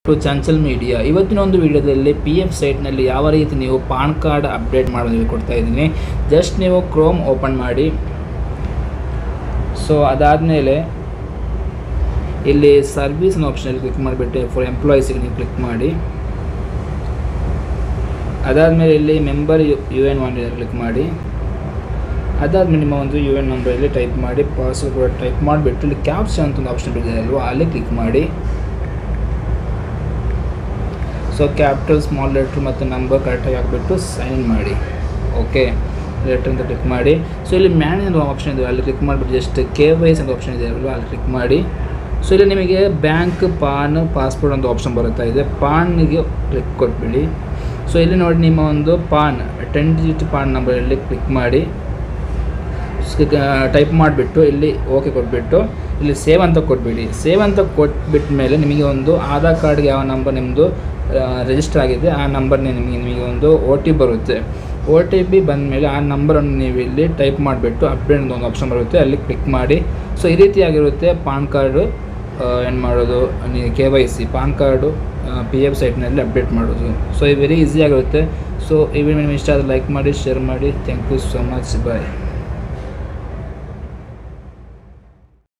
to ಚಂಚಲ್ media ಇವತ್ತಿನ ಒಂದು ವಿಡಿಯೋದಲ್ಲಿ ಪಿ ಎಫ್ ಸೈಟ್ನಲ್ಲಿ ಯಾವ ರೀತಿ ನೀವು ಪಾನ್ ಕಾರ್ಡ್ ಅಪ್ಡೇಟ್ ಮಾಡೋದು ಕೊಡ್ತಾ ಇದ್ದೀನಿ ಜಸ್ಟ್ ನೀವು ಕ್ರೋಮ್ ಓಪನ್ ಮಾಡಿ ಸೊ ಅದಾದಮೇಲೆ ಇಲ್ಲಿ ಸರ್ವಿಸ್ ಆಪ್ಷನಲ್ಲಿ ಕ್ಲಿಕ್ ಮಾಡಿಬಿಟ್ಟು ಫಾರ್ ಎಂಪ್ಲಾಯೀಸಿಗೆ ನೀವು ಕ್ಲಿಕ್ ಮಾಡಿ ಅದಾದಮೇಲೆ ಇಲ್ಲಿ member U U N one click ಮಾಡಿ ಅದಾದಮೇಲೆ ನಿಮ್ಮ ಒಂದು ಯು ಎನ್ ನಂಬರಲ್ಲಿ ಟೈಪ್ ಮಾಡಿ ಪಾಸ್ವರ್ಡ್ ಟೈಪ್ ಮಾಡಿಬಿಟ್ಟು ಇಲ್ಲಿ ಕ್ಯಾಪ್ಸ್ ಅಂತ ಒಂದು ಆಪ್ಷನ್ ಇದೆ ಅಲ್ವಾ ಅಲ್ಲಿ ಕ್ಲಿಕ್ ಮಾಡಿ ಸೊ ಕ್ಯಾಪಿಟಲ್ ಸ್ಮಾಲ್ ಲೆಟ್ರ್ ಮತ್ತು ನಂಬರ್ ಕರೆಕ್ಟಾಗಿ ಹಾಕ್ಬಿಟ್ಟು ಸೈನ್ ಮಾಡಿ ಓಕೆ ಲೆಟ್ರ್ ಅಂತ ಕ್ಲಿಕ್ ಮಾಡಿ ಸೊ ಇಲ್ಲಿ ಮ್ಯಾನೇಜ್ ಅಂತ ಆಪ್ಷನ್ ಇದೆ ಅಲ್ಲಿ ಕ್ಲಿಕ್ ಮಾಡಿಬಿಟ್ಟು ಜಸ್ಟ್ ಕೆ ವೈಸ್ ಅಂತ ಆಪ್ಷನ್ ಇದೆ ಅಲ್ವಾ ಅಲ್ಲಿ ಕ್ಲಿಕ್ ಮಾಡಿ ಸೊ ಇಲ್ಲಿ ನಿಮಗೆ ಬ್ಯಾಂಕ್ ಪಾನ್ ಪಾಸ್ಪೋರ್ಟ್ ಅಂತ ಆಪ್ಷನ್ ಬರುತ್ತಾ ಇದೆ ಪಾನ್ಗೆ ಕ್ಲಿಕ್ ಕೊಟ್ಬಿಡಿ ಸೊ ಇಲ್ಲಿ ನೋಡಿ ನಿಮ್ಮ ಒಂದು ಪಾನ್ ಟೆನ್ ಡಿಜಿಟ್ ಪಾನ್ ನಂಬರಲ್ಲಿ ಕ್ಲಿಕ್ ಮಾಡಿ ಟೈಪ್ ಮಾಡಿಬಿಟ್ಟು ಇಲ್ಲಿ ಓಕೆ ಕೊಟ್ಬಿಟ್ಟು ಇಲ್ಲಿ ಸೇವ್ ಅಂತ ಕೊಟ್ಬಿಡಿ ಸೇವ್ ಅಂತ ಕೊಟ್ಬಿಟ್ಟ ಮೇಲೆ ನಿಮಗೆ ಒಂದು ಆಧಾರ್ ಕಾರ್ಡ್ಗೆ ಯಾವ ನಂಬರ್ ನಿಮ್ಮದು ರಿಜಿಸ್ಟರ್ ಆಗಿದೆ ಆ ನಂಬರ್ ನಿಮಗೆ ನಿಮಗೆ ಒಂದು ಒ ಟಿ ಬರುತ್ತೆ ಒ ಟಿ ಪಿ ಬಂದಮೇಲೆ ಆ ನಂಬರನ್ನು ನೀವು ಇಲ್ಲಿ ಟೈಪ್ ಮಾಡಿಬಿಟ್ಟು ಅಪ್ಡೇಟ್ ಅಂತ ಒಂದು ಆಪ್ಷನ್ ಬರುತ್ತೆ ಅಲ್ಲಿ ಕ್ಲಿಕ್ ಮಾಡಿ ಸೊ ಈ ರೀತಿಯಾಗಿರುತ್ತೆ ಪಾನ್ ಕಾರ್ಡು ಏನು ಮಾಡೋದು ನೀವು K Y C PAN card P F ಸೈಟ್ನಲ್ಲಿ ಅಪ್ಡೇಟ್ ಮಾಡೋದು ಸೊ ಇದು ವೆರಿ ಈಸಿಯಾಗಿರುತ್ತೆ ಸೊ ಈ ವಿಡಿಯೋ ನಿಮಗೆ ಇಷ್ಟ ಆದರೆ ಲೈಕ್ ಮಾಡಿ ಶೇರ್ ಮಾಡಿ thank you so much bye